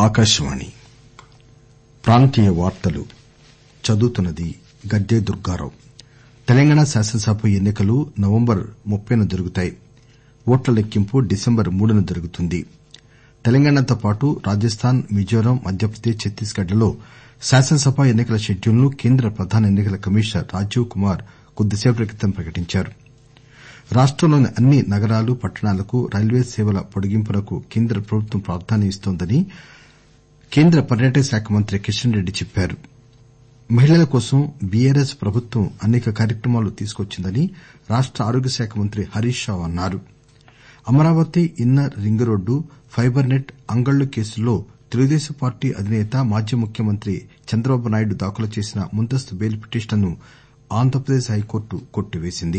ఆకాశవాణి ప్రాంతీయ వార్తలు చదువుతున్నది గద్దె దుర్గారావు తెలంగాణ శాసనసభ ఎన్ని కలు నవంబర్ ముప్పైన జరుగుతాయి ఓట్ల లెక్కింపు డిసెంబర్ మూడున జరుగుతుంది తెలంగాణతో పాటు రాజస్థాన్ మిజోరాం మధ్యప్రదేశ్ ఛత్తీస్ గఢ్ లలో శాసనసభ ఎన్ని కల షెడ్యూల్ ను కేంద్ర ప్రధాన ఎన్ని కల కమిషనర్ రాజీవ్ కుమార్ కొద్దిసేపటి క్రితం ప్రకటించారు రాష్టంలోని అన్ని నగరాలు పట్టణాలకు రైల్వే సేవల పొడిగింపునకు కేంద్ర ప్రభుత్వం ప్రాధాన్యం ఇస్తోందని కేంద్ర పర్యాటక శాఖ మంత్రి కిషన్ రెడ్డి చెప్పారు మహిళల కోసం బీఆర్ఎస్ ప్రభుత్వం అనేక కార్యక్రమాలు తీసుకొచ్చిందని రాష్ట ఆరోగ్య శాఖ మంత్రి హరీష్ రావు అన్నారు Amaravati inner ring road fibre net Angallu కేసుల్లో తెలుగుదేశం పార్టీ అధినేత మాజీ ముఖ్యమంత్రి చంద్రబాబు నాయుడు దాఖలు చేసిన ముందస్తు బెయిల్ పిటిషన్ను ఆంధ్రప్రదేశ్ హైకోర్టు కొట్టివేసింది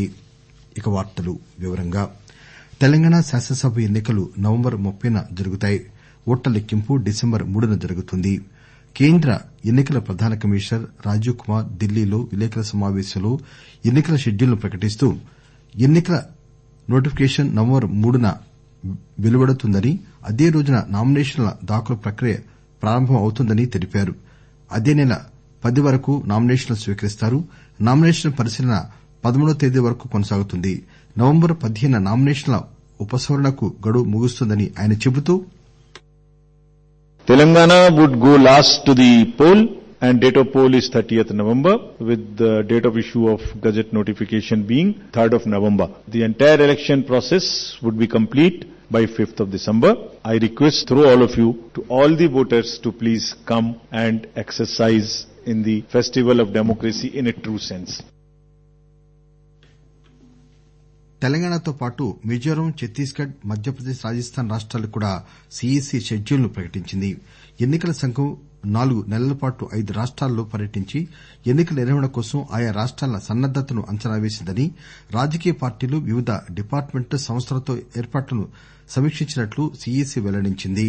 తెలంగాణ శాసనసభ ఎన్ని కలు నవంబర్ ముప్పైన జరుగుతాయి ఓట్ల లెక్కింపు డిసెంబర్ మూడున జరుగుతుంది కేంద్ర ఎన్ని కల ప్రధాన కమిషనర్ రాజీవ్ కుమార్ ఢిల్లీలో విలేకరుల సమావేశంలో ఎన్ని కల షెడ్యూల్ ను ప్రకటిస్తూ ఎన్ని కల నోటిఫికేషన్ నవంబర్ మూడున వెలువడుతుందని అదే రోజున నామినేషన్ల దాఖలు ప్రక్రియ ప్రారంభం అవుతుందని తెలిపారు అదే నెల పది వరకు నామినేషన్లు స్వీకరిస్తారు నామినేషన్ల పరిశీలన పదమూడవ తేదీ వరకు కొనసాగుతుంది నవంబర్ పదిహేనున నామినేషన్ల ఉపసంహరణకు గడువు ముగుస్తుందని ఆయన చెబుతూ Telangana would go last to the poll and date of poll is 30th November with the date of issue of gazette notification being 3rd of November. The entire election process would be complete by 5th of December. I request through all of you to all the voters to please come and exercise in the festival of democracy in a true sense. తెలంగాణతో పాటు మిజోరాం ఛత్తీస్ గఢ్ మధ్యప్రదేశ్ రాజస్థాన్ రాష్టాలకు కూడా CEC schedule ను ప్రకటించింది ఎన్ని కల సంఘం నాలుగు నెలల పాటు ఐదు రాష్టాల్లో పర్యటించి ఎన్ని కల నిర్వహణ కోసం ఆయా రాష్టాల సన్నద్దతను అంచనా వేసిందని రాజకీయ పార్టీలు వివిధ డిపార్ట్మెంట్లు సంస్థలతో ఏర్పాట్లను సమీక్షించినట్లు సీఈసీ వెల్లడించింది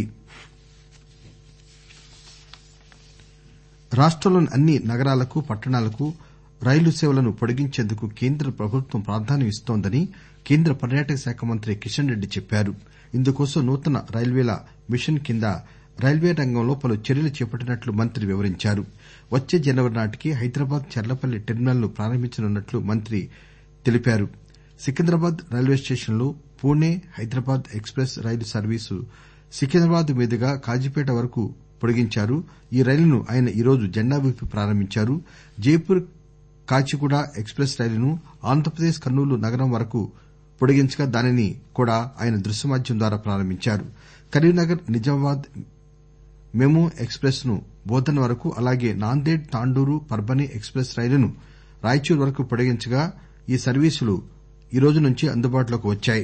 రాష్టంలోని అన్ని నగరాలకు పట్టణాలకు రైలు సేవలను పొడిగించేందుకు కేంద్ర ప్రభుత్వం ప్రాధాన్యం ఇస్తోందని కేంద్ర పర్యాటక శాఖ మంత్రి కిషన్ రెడ్డి చెప్పారు ఇందుకోసం నూతన రైల్వేల మిషన్ కింద రైల్వే రంగంలో పలు చర్యలు చేపట్టినట్లు మంత్రి వివరించారు వచ్చే జనవరి నాటికి హైదరాబాద్ చర్లపల్లి టెర్మినల్ ను ప్రారంభించనున్నట్లు మంత్రి తెలిపారు సికింద్రాబాద్ రైల్వే స్టేషన్ లో పూణె హైదరాబాద్ ఎక్స్ ప్రెస్ రైలు సర్వీసు సికింద్రాబాద్ మీదుగా కాజీపేట వరకు పొడిగించారు ఈ రైలును ఆయన ఈరోజు జెండా ఊపి ప్రారంభించారు జైపూర్ కాచిగూడ ఎక్స్ ప్రెస్ రైలును ఆంధ్రప్రదేశ్ కర్నూలు నగరం వరకు పొడిగించగా దానిని కూడా ఆయన దృశ్య మాధ్యమం ద్వారా ప్రారంభించారు Karimnagar Nizamabad MEMU express ను బోధన్ వరకు అలాగే నాందేడ్ తాండూరు పర్బని ఎక్స్ ప్రెస్ రైలును రాయచూర్ వరకు పొడిగించగా ఈ సర్వీసులు ఈరోజు నుంచి అందుబాటులోకి వచ్చాయి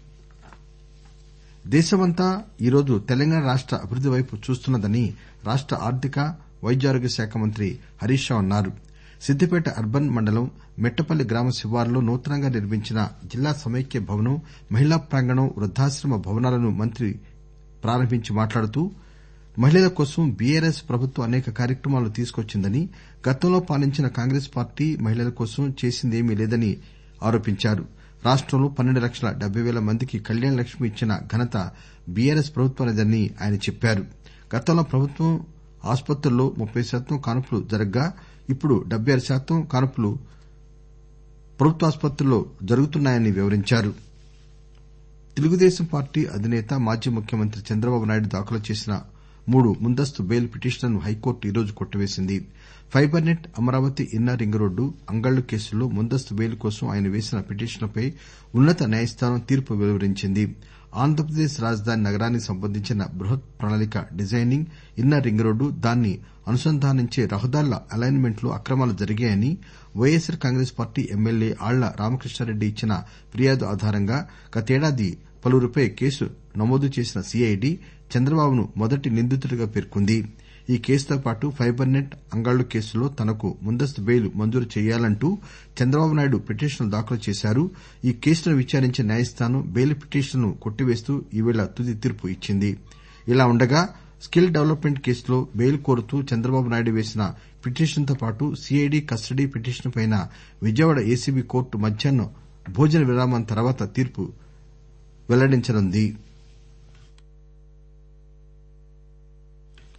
దేశమంతా ఈరోజు తెలంగాణ రాష్ట అభివృద్ది వైపు చూస్తున్నదని రాష్ట ఆర్థిక వైద్యారోగ్య శాఖ మంత్రి హరీష్ రావు అన్నారు సిద్దిపేట అర్బన్ మండలం మెట్టపల్లి గ్రామ శివారులో నూతనంగా నిర్మించిన జిల్లా సమైక్య భవనం మహిళా ప్రాంగణం వృద్దాశ్రమ భవనాలను మంత్రి ప్రారంభించి మాట్లాడుతూ మహిళల కోసం బీఆర్ఎస్ ప్రభుత్వం అనేక కార్యక్రమాలు తీసుకొచ్చిందని గతంలో పాలించిన కాంగ్రెస్ పార్టీ మహిళల కోసం చేసిందేమీ లేదని ఆరోపించారు రాష్టంలో పన్నెండు లక్షల డెబ్బై పేల మందికి కళ్యాణ లక్ష్మి ఇచ్చిన ఘనత బీఆర్ఎస్ ప్రభుత్వానిదని ఆయన చెప్పారు గతంలో ప్రభుత్వ ఆసుపత్రుల్లో ముప్పై శాతం కాన్పులు జరగ్గా ఇప్పుడు డెబ్బై ఆరు శాతం కాన్పులు ప్రభుత్వాసుపత్రుల్లో జరుగుతున్నాయని వివరించారు తెలుగుదేశం పార్టీ అధినేత మాజీ ముఖ్యమంత్రి చంద్రబాబు నాయుడు దాఖలు చేసిన మూడు ముందస్తు బెయిల్ పిటిషన్లను హైకోర్టు ఈరోజు కొట్టివేసింది fibre net Amaravati inner ring road Angallu కేసుల్లో ముందస్తు బెయిల్ కోసం ఆయన వేసిన పిటిషన్లపై ఉన్నత న్యాయస్థానం తీర్పు వెలువరించింది ఆంధ్రప్రదేశ్ రాజధాని నగరానికి సంబంధించిన బృహత్ ప్రణాళిక డిజైనింగ్ ఇన్నర్ రింగ్ రోడ్డు దాన్ని అనుసంధానించే రహదారుల అలైన్ మెంట్ లో అక్రమాలు జరిగాయని వైఎస్సార్ కాంగ్రెస్ పార్టీ ఎమ్మెల్యే ఆళ్ల రామకృష్ణారెడ్డి ఇచ్చిన ఫిర్యాదు ఆధారంగా గతేడాది పలువురిపై కేసు నమోదు చేసిన సీఐడీ చంద్రబాబును మొదటి నిందితుడిగా పేర్కొంది ఈ కేసుతో పాటు ఫైబర్ నెట్ అంగళ్లు కేసులో తనకు ముందస్తు బెయిల్ మంజూరు చేయాలంటూ చంద్రబాబు నాయుడు పిటిషన్లు దాఖలు చేశారు ఈ కేసులను విచారించిన న్యాయస్థానం బెయిల్ పిటిషన్లను కొట్టివేస్తూ ఈవేళ తుది తీర్పు ఇచ్చింది ఇలా ఉండగా స్కిల్ డెవలప్మెంట్ కేసులో బెయిల్ కోరుతూ చంద్రబాబు నాయుడు వేసిన పిటిషన్తో పాటు సీఐడీ కస్టడీ పిటిషన్పై విజయవాడ ఏసీబీ కోర్టు మధ్యాహ్నం భోజన విరామం తర్వాత తీర్పు వెల్లడించనుంది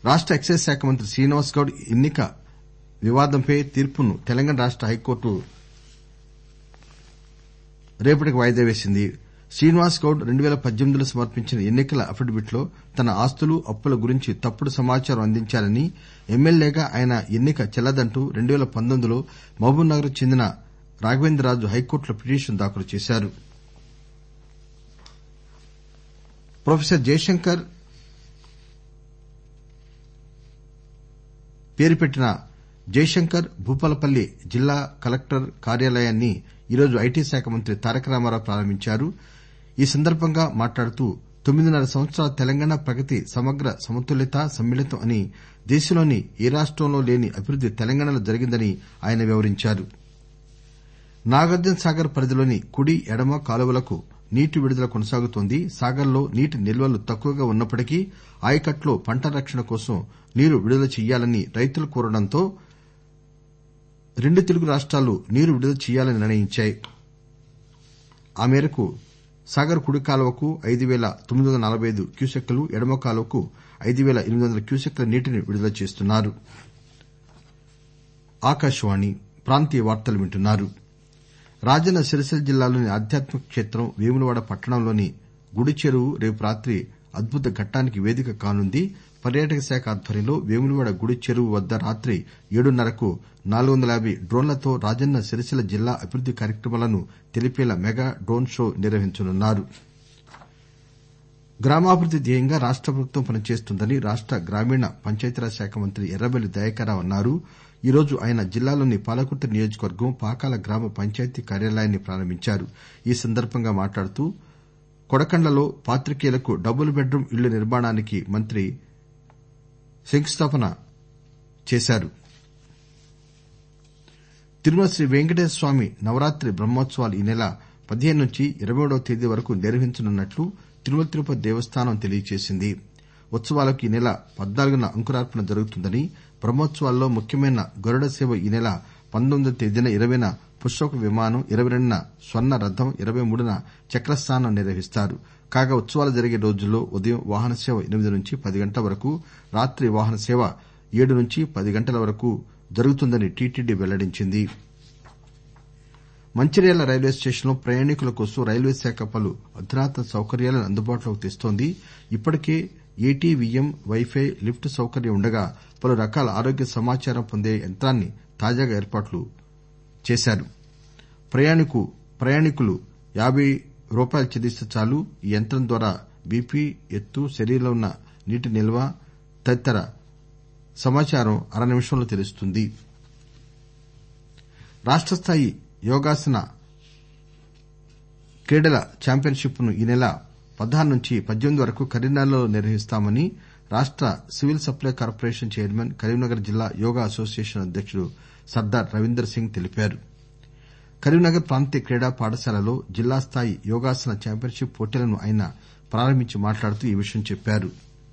రాష్ట ఎక్సైజ్ శాఖ మంత్రి శ్రీనివాస్ గౌడ్ ఎన్నిక వివాదంపై తీర్పును తెలంగాణ రాష్ట హైకోర్టు రేపటికి వాయిదా వేసింది శ్రీనివాస్ గౌడ్ రెండు పేల పద్దెనిమిదిలో సమర్పించిన ఎన్నికల అఫిడవిట్ లో తన ఆస్తులు అప్పుల గురించి తప్పుడు సమాచారం అందించారని ఎమ్మెల్యేగా ఆయన ఎన్నిక చెల్లదంటూ రెండు పేల పంతొమ్మిదిలో మహబూబ్ నగర్ కు చెందిన రాఘవేంద్రరాజు హైకోర్టులో పిటిషన్ దాఖలు చేశారు ప్రొఫెసర్ జయశంకర్ పేరు పెట్టిన జయశంకర్ భూపాలపల్లి జిల్లా కలెక్టర్ కార్యాలయాన్ని ఈరోజు ఐటీ శాఖ మంత్రి తారక రామారావు ప్రారంభించారు ఈ సందర్బంగా మాట్లాడుతూ తొమ్మిదిన్నర సంవత్సరాల తెలంగాణ ప్రగతి సమగ్ర సమతుల్యత సమ్మిళితం అని దేశంలోని ఏ రాష్టంలో లేని అభివృద్ది తెలంగాణలో జరిగిందని ఆయన వివరించారు నాగార్జున సాగర్ పరిధిలోని కుడి ఎడమ కాలువలకు నీటి విడుదల కొనసాగుతోంది సాగర్లో నీటి నిల్వలు తక్కువగా ఉన్నప్పటికీ ఆయకట్టులో పంట రక్షణ కోసం నీరు విడుదల చెయ్యాలని రైతులు కోరడంతో రెండు తెలుగు రాష్టాలు నీరు విడుదల చెయ్యాలని నిర్ణయించాయి ఆ మేరకు సాగర్ కుడి కాలువకు ఐదు పేల తొమ్మిది వందల నలబై ఐదు క్యూసెక్కులు ఎడమ కాలువకు ఐదు పేల ఎనిమిది వందల క్యూసెక్కుల నీటిని విడుదల చేస్తున్నారు రాజన్న సిరిసిల్ల జిల్లాలోని ఆధ్యాత్మిక క్షేత్రం వేములవాడ పట్టణంలోని గుడి చెరువు రేపు రాత్రి అద్భుత ఘట్టానికి వేదిక కానుంది పర్యాటక శాఖ ఆధ్వర్యంలో వేములవాడ గుడి చెరువు వద్ద రాత్రి ఏడున్నరకు నాలుగు వందల యాబై డ్రోన్లతో రాజన్న సిరిసిల్ల జిల్లా అభివృద్ది కార్యక్రమాలను తెలిపేలా మెగా డ్రోన్ షో నిర్వహించనున్నారు గ్రామాభివృద్ది ధ్యేయంగా రాష్ట ప్రభుత్వం పనిచేస్తోందని రాష్ట గ్రామీణ పంచాయతీరాజ్ శాఖ మంత్రి ఎర్రబెల్లి దయాకర్రావు అన్నారు ఈరోజు ఆయన జిల్లాలోని పాలకుర్తి నియోజకవర్గం పాకాల గ్రామ పంచాయతీ కార్యాలయాన్ని ప్రారంభించారు ఈ సందర్బంగా మాట్లాడుతూ కొడకండ్లలో పాతికేయులకు డబుల్ బెడ్ రూం ఇళ్ల నిర్మాణానికి మంత్రి శంకుస్థాపన చేశారు తిరుమల శ్రీ వెంకటేశ్వర స్వామి నవరాత్రి బ్రహ్మోత్సవాలు ఈ నెల పదిహేను నుంచి ఇరవై మూడవ తేదీ వరకు నిర్వహించనున్నట్లు తిరుమల తిరుపతి దేవస్థానం తెలియజేసింది ఉత్సవాలకు ఈ నెల పద్నాలుగున అంకురార్పణ జరుగుతుందని బ్రహ్మోత్సవాల్లో ముఖ్యమైన గరుడ సేవ ఈ నెల పంతొమ్మిదవ తేదీన ఇరవైన పుష్పక విమానం ఇరవై రెండున స్వర్ణ రథం ఇరవై మూడున చక్రస్నానం నిర్వహిస్తారు కాగా ఉత్సవాలు జరిగే రోజుల్లో ఉదయం వాహన సేవ ఎనిమిది నుంచి పది గంటల వరకు రాత్రి వాహన సేవ ఏడు నుంచి పది గంటల వరకు జరుగుతుందని టీటీడీ వెల్లడించింది మంచిర్యాల రైల్వే స్టేషన్లో ప్రయాణికుల కోసం రైల్వే శాఖ పలు అధునాతన సౌకర్యాలను అందుబాటులోకి తెస్తోంది ఇప్పటికే ఏటీవీఎం వైఫై లిఫ్ట్ సౌకర్యం ఉండగా పలు రకాల ఆరోగ్య సమాచారం పొందే యంత్రాన్ని తాజాగా ఏర్పాటు చేశారు ప్రయాణికులు యాబై రూపాయలు చెల్లిస్తే చాలు ఈ యంత్రం ద్వారా బీపీ ఎత్తు శరీరంలో ఉన్న నీటి నిల్వ తదితర సమాచారం అర నిమిషంలో తెలుస్తుంది రాష్ట స్థాయి యోగాసన క్రీడల చాంపియన్ షిప్ ను ఈ నెల పదహారు నుంచి పద్దెనిమిది వరకు కరీంనగర్ లో నిర్వహిస్తామని రాష్ట civil supply corporation chairman Karimnagar జిల్లా యోగా అసోసియేషన్ అధ్యకుడు సర్దార్ రవీందర్ సింగ్ తెలిపారు కరీంనగర్ ప్రాంతీయ క్రీడా పాఠశాలలో జిల్లా స్థాయి యోగాసన చాంపియన్ షిప్ పోటీలను ఆయన ప్రారంభించి మాట్లాడుతూ ఈ విషయం చెప్పారు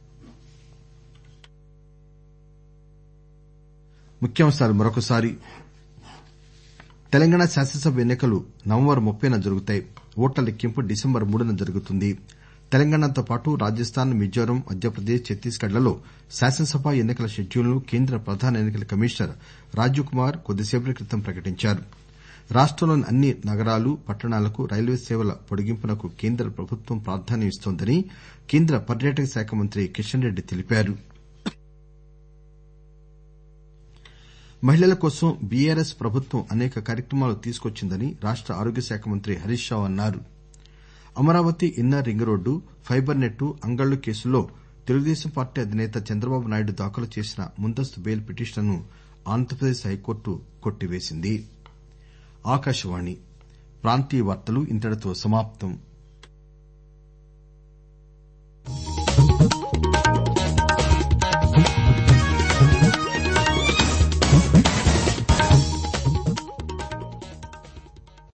తెలంగాణ శాసనసభ ఎన్ని కలు నవంబర్ ముప్పైన జరుగుతాయి ఓట్ల లెక్కింపు డిసెంబర్ మూడున జరుగుతుంది తెలంగాణతో పాటు రాజస్థాన్ మిజోరాం మధ్యప్రదేశ్ ఛత్తీస్ గఢ్ లలో శాసనసభ ఎన్ని కల షెడ్యూల్ ను కేంద్ర ప్రధాన ఎన్ని కల కమిషనర్ రాజీవ్ కుమార్ కొద్దిసేపటి క్రితం ప్రకటించారు రాష్టంలోని అన్ని నగరాలు పట్టణాలకు రైల్వే సేవల పొడిగింపునకు కేంద్ర ప్రభుత్వం ప్రాధాన్యం ఇస్తోందని కేంద్ర పర్యాటక శాఖ మంత్రి కిషన్ రెడ్డి తెలిపారు మహిళల కోసం బీఆర్ఎస్ ప్రభుత్వం అనేక కార్యక్రమాలు తీసుకొచ్చిందని రాష్ట ఆరోగ్య శాఖ మంత్రి హరీష్ రావు అన్నారు Amaravati inner ring road fibre net Angallu కేసుల్లో తెలుగుదేశం పార్టీ అధినేత చంద్రబాబు నాయుడు దాఖలు చేసిన ముందస్తు బెయిల్ పిటిషన్ ను ఆంధ్రప్రదేశ్ హైకోర్టు కొట్టివేసింది